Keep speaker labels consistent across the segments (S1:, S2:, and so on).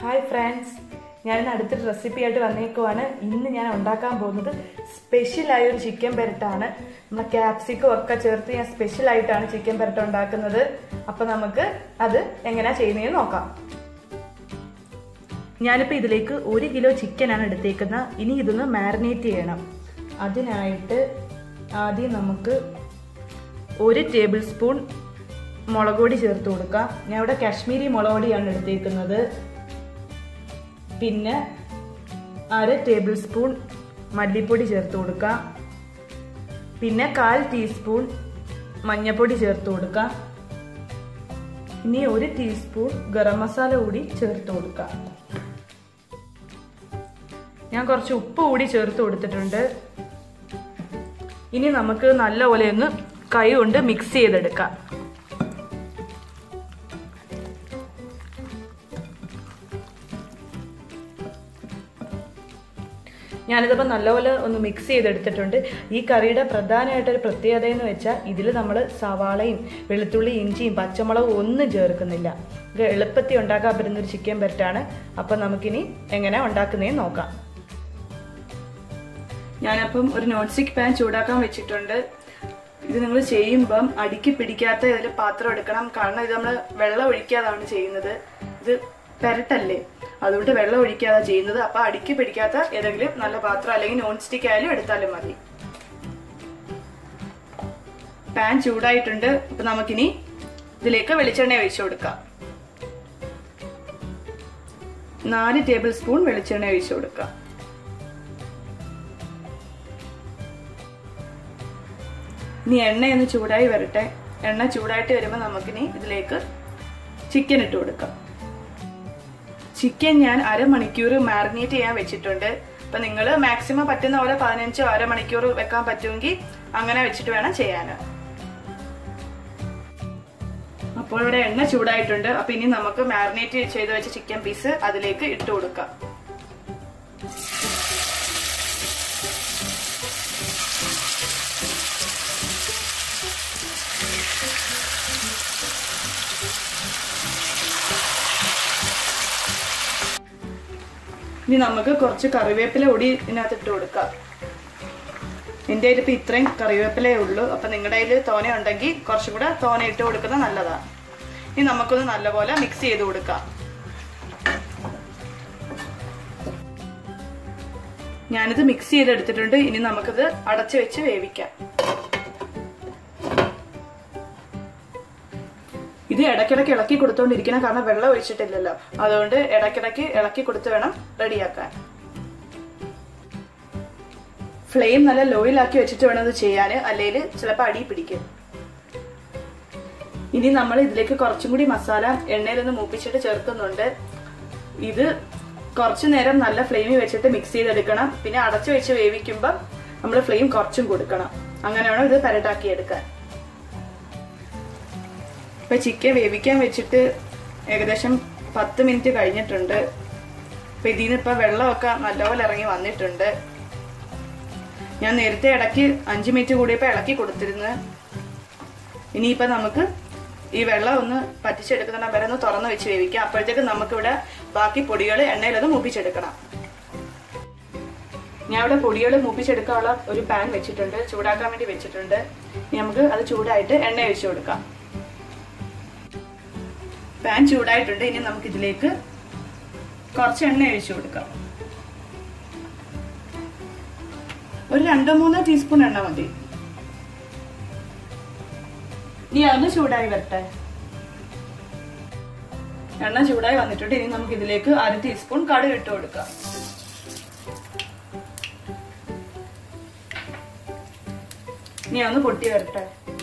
S1: hi friends ഞാൻ അടുത്തൊരു recipe ആയിട്ട് വന്നേക്കുവാണ് ഇന്ന് ഞാൻ ഉണ്ടാക്കാൻ പോകുന്നത് സ്പെഷ്യലായ ഒരു ചിക്കൻ പെരട്ടാണ് നമ്മളെ ക്യാപ്സിക്കം ഒക്കെ ചേർത്ത് ഞാൻ സ്പെഷ്യൽ ആയിട്ടാണ് ചിക്കൻ പെരട്ട ഉണ്ടാക്കുന്നത് അപ്പൊ നമുക്ക് അത് എങ്ങനെയാ ചെയ്യുന്നതെന്ന് നോക്കാം ഞാനിപ്പോൾ ഇതിലേക്ക് ഒരു കിലോ ചിക്കനാണ് എടുത്തേക്കുന്നത് ഇനി ഇതൊന്ന് മാരിനേറ്റ് ചെയ്യണം അതിനായിട്ട് ആദ്യം നമുക്ക് ഒരു ടേബിൾ സ്പൂൺ മുളക് പൊടി ചേർത്ത് കൊടുക്കാം ഞാൻ ഇവിടെ കാശ്മീരി മുളക് പൊടിയാണ് എടുത്തേക്കുന്നത് പിന്നെ അര ടേബിൾ സ്പൂൺ മല്ലിപ്പൊടി ചേർത്ത് കൊടുക്കാം പിന്നെ കാൽ ടീസ്പൂൺ മഞ്ഞൾപ്പൊടി ചേർത്ത് കൊടുക്കാം ഇനി ഒരു ടീസ്പൂൺ ഗരം മസാല കൂടി ചേർത്ത് കൊടുക്കാം ഞാൻ കുറച്ച് ഉപ്പ് കൂടി ചേർത്ത് കൊടുത്തിട്ടുണ്ട് ഇനി നമുക്ക് നല്ലപോലെ ഒന്ന് കൈ കൊണ്ട് മിക്സ് ചെയ്തെടുക്കാം ഞാനിതിപ്പോൾ നല്ലപോലെ ഒന്ന് മിക്സ് ചെയ്തെടുത്തിട്ടുണ്ട് ഈ കറിയുടെ പ്രധാനമായിട്ടൊരു പ്രത്യേകത എന്ന് വെച്ചാൽ ഇതിൽ നമ്മൾ സവാളയും വെളുത്തുള്ളി ഇഞ്ചിയും പച്ചമുളകും ഒന്നും ചേർക്കുന്നില്ല ഇത് എളുപ്പത്തിൽ ഉണ്ടാക്കാൻ പറ്റുന്ന ഒരു ചിക്കൻ പെരട്ടാണ് അപ്പം നമുക്കിനി എങ്ങനെ ഉണ്ടാക്കുന്നതെന്ന് നോക്കാം ഞാനപ്പം ഒരു നോൺ സ്റ്റിക്ക് പാൻ ചൂടാക്കാൻ വെച്ചിട്ടുണ്ട് ഇത് നിങ്ങൾ ചെയ്യുമ്പം അടിക്ക് പിടിക്കാത്ത ഇതിൽ പാത്രം എടുക്കണം കാരണം ഇത് നമ്മൾ വെള്ളം ഒഴിക്കാതാണ് ചെയ്യുന്നത് ഇത് പെരട്ടല്ലേ അതുകൊണ്ട് വെള്ളം ഒഴിക്കാതെ ചെയ്യുന്നത് അപ്പൊ അടിക്ക് പിടിക്കാത്ത ഏതെങ്കിലും നല്ല പാത്രം അല്ലെങ്കിൽ നോൺ സ്റ്റിക്ക് ആയാലും എടുത്താലും മതി പാൻ ചൂടായിട്ടുണ്ട് അപ്പൊ നമുക്കിനി ഇതിലേക്ക് വെളിച്ചെണ്ണ ഒഴിച്ചു കൊടുക്കാം നാല് ടേബിൾ സ്പൂൺ വെളിച്ചെണ്ണ ഒഴിച്ചു കൊടുക്കാം ഇനി എണ്ണയൊന്ന് ചൂടായി വരട്ടെ എണ്ണ ചൂടായിട്ട് വരുമ്പോൾ നമുക്കിനി ഇതിലേക്ക് ചിക്കൻ ഇട്ട് കൊടുക്കാം ചിക്കൻ ഞാൻ അരമണിക്കൂർ മാറിനേറ്റ് ചെയ്യാൻ വെച്ചിട്ടുണ്ട് അപ്പൊ നിങ്ങൾ മാക്സിമം പറ്റുന്ന പോലെ പതിനഞ്ചോ അരമണിക്കൂർ വെക്കാൻ പറ്റുമെങ്കിൽ അങ്ങനെ വെച്ചിട്ട് വേണം ചെയ്യാൻ അപ്പോൾ ഇവിടെ എണ്ണ ചൂടായിട്ടുണ്ട് അപ്പൊ ഇനി നമുക്ക് മാറിനേറ്റ് ചെയ്ത് വെച്ച ചിക്കൻ പീസ് അതിലേക്ക് ഇട്ട് കൊടുക്കാം ഇനി നമുക്ക് കുറച്ച് കറിവേപ്പില കൂടി ഇതിനകത്ത് ഇട്ട് കൊടുക്കാം എൻ്റെ കയ്യിൽ ഇപ്പം ഇത്രയും കറിവേപ്പിലേ ഉള്ളൂ അപ്പം നിങ്ങളുടെ കയ്യിൽ തോന ഉണ്ടെങ്കിൽ കുറച്ചും കൂടെ തോന ഇട്ട് കൊടുക്കുന്നത് നല്ലതാണ് ഇനി നമുക്കൊന്ന് നല്ലപോലെ മിക്സ് ചെയ്ത് കൊടുക്കാം ഞാനിത് മിക്സ് ചെയ്തെടുത്തിട്ടുണ്ട് ഇനി നമുക്കിത് അടച്ചു വെച്ച് വേവിക്കാം ഇത് ഇടയ്ക്കിടയ്ക്ക് ഇളക്കി കൊടുത്തോണ്ടിരിക്കണം കാരണം വെള്ളം ഒഴിച്ചിട്ടില്ലല്ലോ അതുകൊണ്ട് ഇടയ്ക്കിടയ്ക്ക് ഇളക്കി കൊടുത്ത് വേണം റെഡിയാക്കാൻ ഫ്ലെയിം നല്ല ലോയിലാക്കി വെച്ചിട്ട് വേണം ഇത് ചെയ്യാൻ അല്ലെങ്കിൽ ചിലപ്പോൾ അടി പിടിക്കും ഇനി നമ്മൾ ഇതിലേക്ക് കുറച്ചും കൂടി മസാല എണ്ണയിലൊന്ന് മൂപ്പിച്ചിട്ട് ചേർക്കുന്നുണ്ട് ഇത് കുറച്ചു നേരം നല്ല ഫ്ലെയിമിൽ വെച്ചിട്ട് മിക്സ് ചെയ്തെടുക്കണം പിന്നെ അടച്ചു വെച്ച് വേവിക്കുമ്പോൾ നമ്മൾ ഫ്ലെയിം കുറച്ചും കൊടുക്കണം അങ്ങനെ വേണം ഇത് പരട്ടാക്കി എടുക്കാൻ ഇപ്പൊ ചിക്കൻ വേവിക്കാൻ വെച്ചിട്ട് ഏകദേശം പത്ത് മിനിറ്റ് കഴിഞ്ഞിട്ടുണ്ട് അപ്പൊ ഇതിന് ഇപ്പൊ വെള്ളമൊക്കെ നല്ലപോലെ ഇറങ്ങി വന്നിട്ടുണ്ട് ഞാൻ നേരത്തെ ഇടയ്ക്ക് അഞ്ച് മിനിറ്റ് കൂടിയപ്പോൾ ഇളക്കി കൊടുത്തിരുന്നു ഇനിയിപ്പോൾ നമുക്ക് ഈ വെള്ളം ഒന്ന് പറ്റിച്ചെടുക്കുന്ന വരെ ഒന്ന് തുറന്ന് വെച്ച് വേവിക്കാം അപ്പോഴത്തേക്ക് നമുക്കിവിടെ ബാക്കി പൊടികൾ എണ്ണയിലൊന്ന് മൂപ്പിച്ചെടുക്കണം ഞാൻ ഇവിടെ പൊടികൾ മൂപ്പിച്ചെടുക്കാനുള്ള ഒരു പാൻ വെച്ചിട്ടുണ്ട് ചൂടാക്കാൻ വേണ്ടി വെച്ചിട്ടുണ്ട് ഇനി നമുക്ക് അത് ചൂടായിട്ട് എണ്ണ ഒഴിച്ചു കൊടുക്കാം പാൻ ചൂടായിട്ടുണ്ട് ഇനി നമുക്ക് ഇതിലേക്ക് കുറച്ച് എണ്ണ ഒഴിച്ചു കൊടുക്കാം ഒരു രണ്ടോ മൂന്നോ ടീസ്പൂൺ എണ്ണ മതി ഇനി അതൊന്ന് ചൂടായി വരട്ടെ എണ്ണ ചൂടായി വന്നിട്ടുണ്ട് ഇനി നമുക്ക് ഇതിലേക്ക് അര ടീസ്പൂൺ കടുക് ഇട്ട് കൊടുക്കാം ഇനി ഒന്ന് പൊട്ടി വരട്ടെ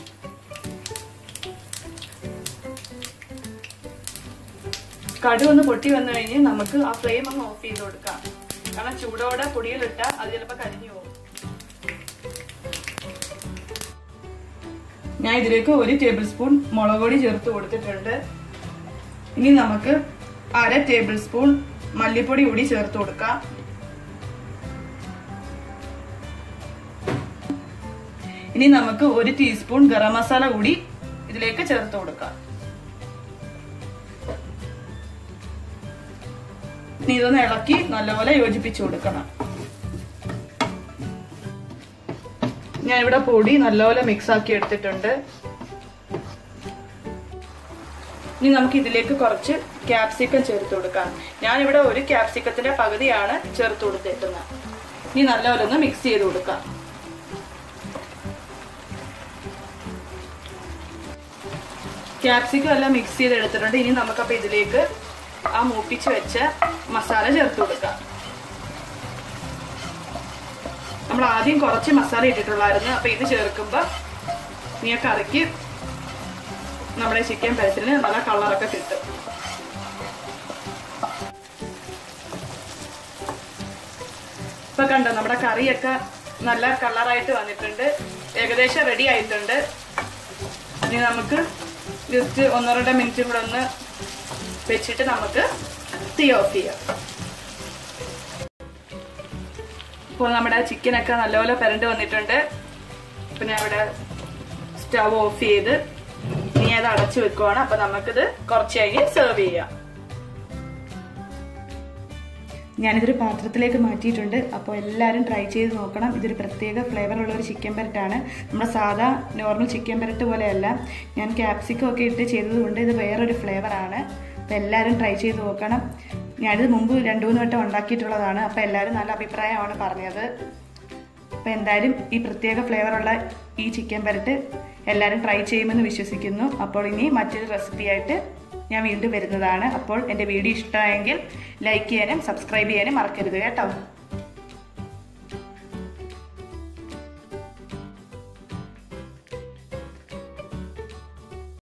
S1: കടു ഒന്ന് പൊട്ടി വന്നു കഴിഞ്ഞ് നമുക്ക് ആ ഫ്ലെയിം ഒന്ന് ഓഫ് ചെയ്ത് കൊടുക്കാം കാരണം ചൂടോടെ പൊടിയിലിട്ട അത് ചിലപ്പോൾ കരിഞ്ഞു പോകും ഞാൻ ഇതിലേക്ക് ഒരു ടേബിൾ സ്പൂൺ മുളക് പൊടി ചേർത്ത് കൊടുത്തിട്ടുണ്ട് ഇനി നമുക്ക് അര ടേബിൾ സ്പൂൺ മല്ലിപ്പൊടി കൂടി ചേർത്ത് കൊടുക്കാം ഇനി നമുക്ക് ഒരു ടീസ്പൂൺ ഗരം മസാല കൂടി ഇതിലേക്ക് ചേർത്ത് കൊടുക്കാം ഇനി ഇതൊന്ന് ഇളക്കി നല്ലപോലെ യോജിപ്പിച്ചു കൊടുക്കണം ഞാൻ ഇവിടെ പൊടി നല്ലപോലെ മിക്സ് ആക്കി എടുത്തിട്ടുണ്ട് ഇനി നമുക്ക് ഇതിലേക്ക് കുറച്ച് ക്യാപ്സിക്കം ചേർത്ത് കൊടുക്കാം ഞാനിവിടെ ഒരു ക്യാപ്സിക്കത്തിന്റെ പകുതിയാണ് ചേർത്ത് കൊടുത്തേക്കുന്നത് ഇനി നല്ലപോലെ ഒന്ന് മിക്സ് ചെയ്ത് കൊടുക്കാം ക്യാപ്സിക്കം എല്ലാം മിക്സ് ചെയ്ത് എടുത്തിട്ടുണ്ട് ഇനി നമുക്കപ്പോൾ ഇതിലേക്ക് ആ മൂപ്പിച്ച് വെച്ച മസാല ചേർത്ത് കൊടുക്കാം നമ്മൾ ആദ്യം കുറച്ച് മസാല ഇട്ടിട്ടുള്ളായിരുന്നു അപ്പൊ ഇത് ചേർക്കുമ്പോൾ ഈ കറിക്ക് നമ്മുടെ ചിക്കൻ പരത്തിന് നല്ല കളറൊക്കെ കിട്ടും ഇപ്പൊ കണ്ടോ നമ്മുടെ കറിയൊക്കെ നല്ല കളറായിട്ട് വന്നിട്ടുണ്ട് ഏകദേശം റെഡി ആയിട്ടുണ്ട് ഇനി നമുക്ക് ജസ്റ്റ് ഒന്നോ രണ്ടോ മിനിറ്റ് കൂടെ ഒന്ന് വെച്ചിട്ട് നമുക്ക് തീ ഓഫ് ചെയ്യാം ഇപ്പോൾ നമ്മുടെ ചിക്കനൊക്കെ നല്ലപോലെ പെരണ്ട് വന്നിട്ടുണ്ട് പിന്നെ അവിടെ സ്റ്റവ് ഓഫ് ചെയ്ത് ഇനി അത് അടച്ചു വെക്കുവാണ് അപ്പൊ നമുക്കിത് കുറച്ച് കഴിഞ്ഞ് സെർവ് ചെയ്യാം ഞാനിതൊരു പാത്രത്തിലേക്ക് മാറ്റിയിട്ടുണ്ട് അപ്പോൾ എല്ലാവരും ട്രൈ ചെയ്ത് നോക്കണം ഇതൊരു പ്രത്യേക ഫ്ലേവറുള്ള ഒരു ചിക്കൻ പെരട്ടാണ് നമ്മുടെ സാധാ നോർമൽ ചിക്കൻ പെരട്ട് പോലെയല്ല ഞാൻ ക്യാപ്സിക്കം ഒക്കെ ഇട്ട് ചെയ്തതുകൊണ്ട് ഇത് വേറൊരു ഫ്ലേവറാണ് അപ്പോൾ എല്ലാവരും ട്രൈ ചെയ്ത് നോക്കണം ഞാനിത് മുമ്പ് രണ്ട് മൂന്ന് വട്ടം ഉണ്ടാക്കിയിട്ടുള്ളതാണ് അപ്പോൾ എല്ലാവരും നല്ല അഭിപ്രായമാണ് പറഞ്ഞത് അപ്പോൾ എന്തായാലും ഈ പ്രത്യേക ഫ്ലേവറുള്ള ഈ ചിക്കൻ പെരട്ട് എല്ലാവരും ട്രൈ ചെയ്യുമെന്ന് വിശ്വസിക്കുന്നു അപ്പോൾ ഇനി മറ്റൊരു റെസിപ്പി ആയിട്ട് ഞാൻ വീണ്ടും വരുന്നതാണ് അപ്പോൾ എൻ്റെ വീഡിയോ ഇഷ്ടമായെങ്കിൽ ലൈക്ക് ചെയ്യാനും സബ്സ്ക്രൈബ് ചെയ്യാനും മറക്കരുത് കേട്ടോ